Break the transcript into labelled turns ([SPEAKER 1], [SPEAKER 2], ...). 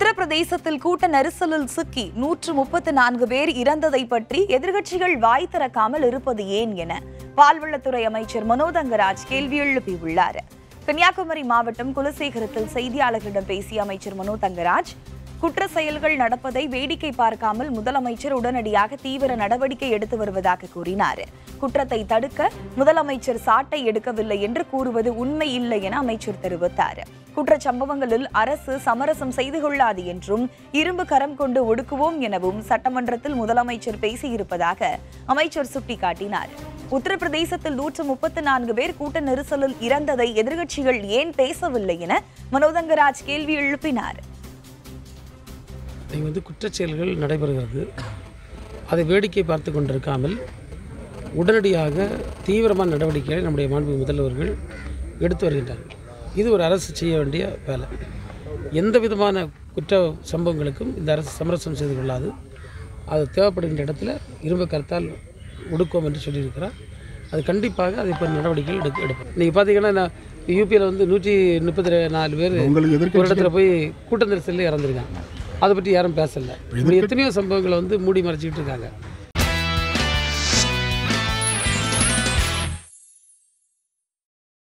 [SPEAKER 1] உத்தரப்பிரதேசத்தில் கூட்ட நெரிசலில் சிக்கி நூற்று முப்பத்து நான்கு பேர் இறந்ததை பற்றி எதிர்க்கட்சிகள் வாய் திறக்காமல் இருப்பது ஏன் என பால்வளத்துறை அமைச்சர் மனோதங்கராஜ் கேள்வி எழுப்பியுள்ளார் கன்னியாகுமரி மாவட்டம் குலசேகரத்தில் செய்தியாளர்களிடம் பேசிய அமைச்சர் மனோ தங்கராஜ் குற்ற செயல்கள் நடப்பதை வேடிக்கை பார்க்காமல் முதலமைச்சர் உடனடியாக தீவிர நடவடிக்கை எடுத்து வருவதாக கூறினார் குற்றத்தை தடுக்க முதலமைச்சர் சாட்டை எடுக்கவில்லை என்று கூறுவது உண்மை இல்லை என அமைச்சர் தெரிவித்தார் குற்றச் சம்பவங்களில் அரசு சமரசம் செய்து கொள்ளாது என்றும் இரும்பு கரம் கொண்டு ஒடுக்குவோம் எனவும் சட்டமன்றத்தில் முதலமைச்சர் பேசியிருப்பதாக அமைச்சர் சுட்டிக்காட்டினார் உத்தரப்பிரதேசத்தில் நூற்று முப்பத்து நான்கு பேர் கூட்ட நெரிசலில் இறந்ததை எதிர்க்கட்சிகள் ஏன் பேசவில்லை என மனோதங்கராஜ் கேள்வி எழுப்பினார்
[SPEAKER 2] இங்கே வந்து குற்றச் செயல்கள் நடைபெறுகிறது அதை வேடிக்கை பார்த்து கொண்டிருக்காமல் உடனடியாக தீவிரமான நடவடிக்கைகளை நம்முடைய மாண்பு முதல்வர்கள் எடுத்து வருகின்றார்கள் இது ஒரு அரசு செய்ய வேண்டிய வேலை எந்த விதமான குற்ற சம்பவங்களுக்கும் இந்த அரசு சமரசம் செய்து கொள்ளாது அது தேவைப்படுகின்ற இடத்துல இரும்பு கருத்தால் ஒடுக்குவோம் என்று சொல்லியிருக்கிறார் அது கண்டிப்பாக அதை இப்போ நடவடிக்கைகள் எடுக்க எடுப்போம் நீங்கள் பார்த்தீங்கன்னா நான் யூபியில் வந்து நூற்றி முப்பத்தி நாலு பேர்
[SPEAKER 3] உங்களுக்கு
[SPEAKER 2] ஒரு
[SPEAKER 3] எதிர்க்க
[SPEAKER 2] இடத்துல போய் கூட்ட நெரிசலில் இறந்துருக்காங்க அதை பற்றி யாரும் பேசல இப்படி எத்தனையோ சம்பவங்களை வந்து மூடி மறைச்சிக்கிட்டு இருக்காங்க